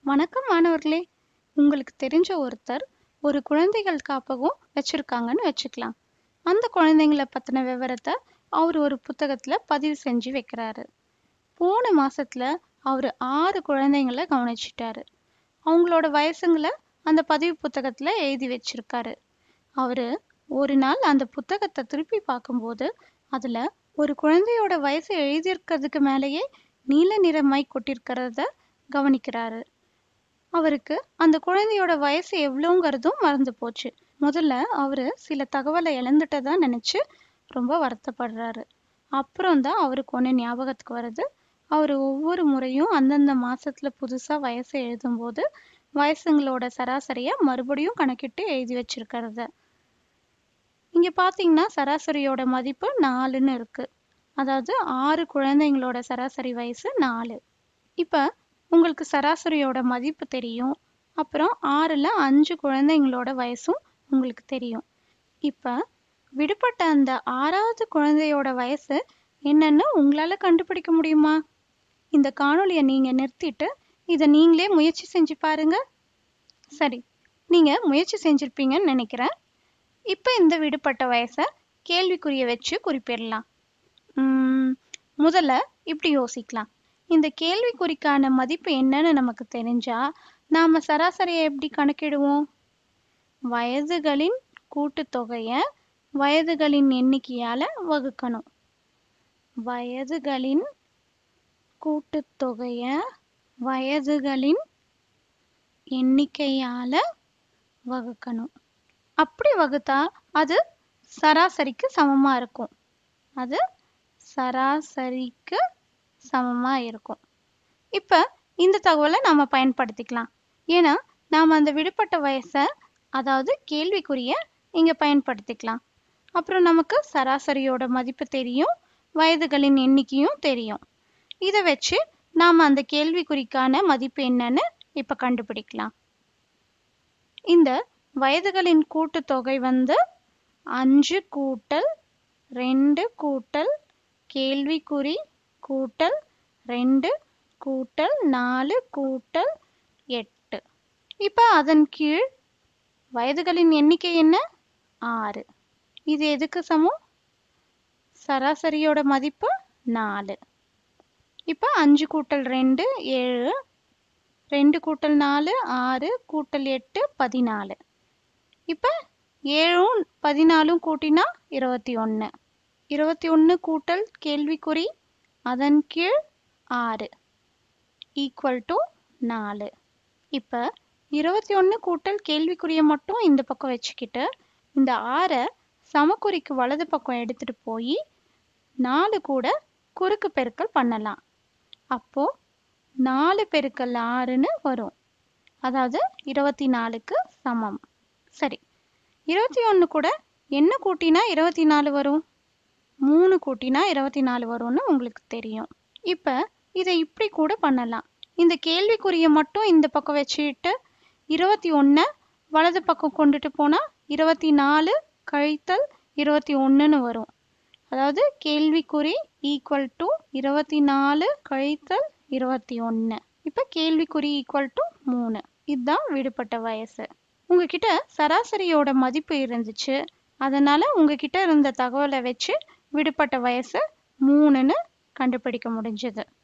வணக்கம் மாணவர்களே உங்களுக்கு தெரிஞ்ச ஒருத்தர் ஒரு குழந்தைகள் காப்பகம் வச்சிருக்காங்கன்னு வச்சுக்கலாம் அந்த குழந்தைங்கள பத்தின விவரத்தை அவர் ஒரு புத்தகத்துல பதிவு செஞ்சு வைக்கிறாரு போன மாசத்துல அவர் ஆறு குழந்தைங்கள கவனிச்சிட்டாரு அவங்களோட வயசுங்களை அந்த பதிவு புத்தகத்துல எழுதி வச்சிருக்காரு அவரு ஒரு நாள் அந்த புத்தகத்தை திருப்பி பார்க்கும்போது அதுல ஒரு குழந்தையோட வயசு எழுதியிருக்கிறதுக்கு மேலேயே நீல நிறமாய் கொட்டிருக்கிறத கவனிக்கிறாரு அவருக்கு அந்த குழந்தையோட வயசு எவ்வளோங்கிறதும் மறந்து போச்சு முதல்ல அவரு சில தகவலை இழந்துட்டதா நினைச்சு ரொம்ப வருத்தப்படுறாரு அப்புறம் தான் அவருக்கு ஒண்ணு ஞாபகத்துக்கு வருது அவர் ஒவ்வொரு முறையும் அந்தந்த மாசத்துல புதுசா வயசை எழுதும்போது வயசுங்களோட சராசரியை மறுபடியும் கணக்கிட்டு எழுதி வச்சிருக்கிறத இங்க பாத்தீங்கன்னா சராசரியோட மதிப்பு நாலுன்னு இருக்கு அதாவது ஆறு குழந்தைங்களோட சராசரி வயசு நாலு இப்ப உங்களுக்கு சராசரியோட மதிப்பு தெரியும் அப்புறம் ஆறுல அஞ்சு குழந்தைங்களோட வயசும் உங்களுக்கு தெரியும் இப்ப விடுபட்ட அந்த ஆறாவது குழந்தையோட வயசு என்னன்னு உங்களால கண்டுபிடிக்க முடியுமா இந்த காணொளியை நீங்க நிறுத்திட்டு இதை நீங்களே முயற்சி செஞ்சு பாருங்க சரி நீங்க முயற்சி செஞ்சிருப்பீங்கன்னு நினைக்கிறேன் இப்ப இந்த விடுபட்ட வயசை கேள்விக்குறிய வச்சு குறிப்பிடலாம் உம் முதல்ல இப்படி யோசிக்கலாம் இந்த கேள்விக்குறிக்கான மதிப்பு என்னன்னு நமக்கு தெரிஞ்சா நாம சராசரியை எப்படி கணக்கிடுவோம் வயதுகளின் கூட்டுத்தொகைய வயதுகளின் எண்ணிக்கையால வகுக்கணும் வயதுகளின் கூட்டுத்தொகைய வயதுகளின் எண்ணிக்கையால வகுக்கணும் அப்படி வகுத்தா அது சராசரிக்கு சமமா இருக்கும் அது சராசரிக்கு சமமா இருக்கும் இப்ப இந்த தகவலை நாம பயன்படுத்திக்கலாம் ஏன்னா நாம அந்த விடுபட்ட வயசை அதாவது கேள்விக்குரிய இங்க பயன்படுத்திக்கலாம் அப்புறம் நமக்கு சராசரியோட மதிப்பு தெரியும் வயதுகளின் எண்ணிக்கையும் தெரியும் இதை வச்சு நாம அந்த கேள்விக்குறிக்கான மதிப்பு என்னன்னு இப்ப கண்டுபிடிக்கலாம் இந்த வயதுகளின் கூட்டுத்தொகை வந்து அஞ்சு கூட்டல் ரெண்டு கூட்டல் கேள்விக்குறி கூட்டல் ரெண்டு கூட்டல் நாலு கூட்டல் எட்டு இப்ப அதன் கீழ் வயதுகளின் எண்ணிக்கை என்ன ஆறு இது எதுக்கு சமம் சராசரியோட மதிப்பு நாலு இப்ப அஞ்சு கூட்டல் ரெண்டு ஏழு ரெண்டு கூட்டல் நாலு ஆறு கூட்டல் எட்டு பதினாலு இப்ப ஏழும் பதினாலும் கூட்டினா இருபத்தி ஒன்று இருபத்தி ஒன்று கூட்டல் கேள்விக்குறி அதன் கீழ் ஆறு ஈக்குவல் டு நாலு இப்போ இருபத்தி ஒன்று கூட்டல் கேள்விக்குறியை மட்டும் இந்த பக்கம் வச்சுக்கிட்டு இந்த ஆறை சமக்குறிக்கு வலது பக்கம் எடுத்துட்டு போய் நாலு கூட குறுக்கு பெருக்கல் பண்ணலாம் அப்போ நாலு பெருக்கல் ஆறுன்னு வரும் அதாவது இருபத்தி நாலுக்கு சமம் சரி இருபத்தி ஒன்று கூட என்ன கூட்டினா இருபத்தி நாலு வரும் மூணு கூட்டினா இருபத்தி நாலு வரும்னு உங்களுக்கு தெரியும் இப்போ இதை இப்படி கூட பண்ணலாம் இந்த கேள்விக்குறியை மட்டும் இந்த பக்கம் வச்சுக்கிட்டு இருபத்தி ஒன்றை வலது பக்கம் கொண்டுட்டு போனால் இருபத்தி நாலு கழித்தல் இருபத்தி ஒன்றுன்னு வரும் அதாவது கேள்விக்குறி ஈக்குவல் டு இருபத்தி நாலு கழித்தல் இருபத்தி ஒன்று இப்போ கேள்விக்குறி ஈக்குவல் டு மூணு இதுதான் விடுபட்ட வயசு உங்ககிட்ட சராசரியோட மதிப்பு இருந்துச்சு அதனால உங்ககிட்ட இருந்த தகவலை வச்சு விடுபட்ட வயசு மூணுன்னு கண்டுபிடிக்க முடிஞ்சது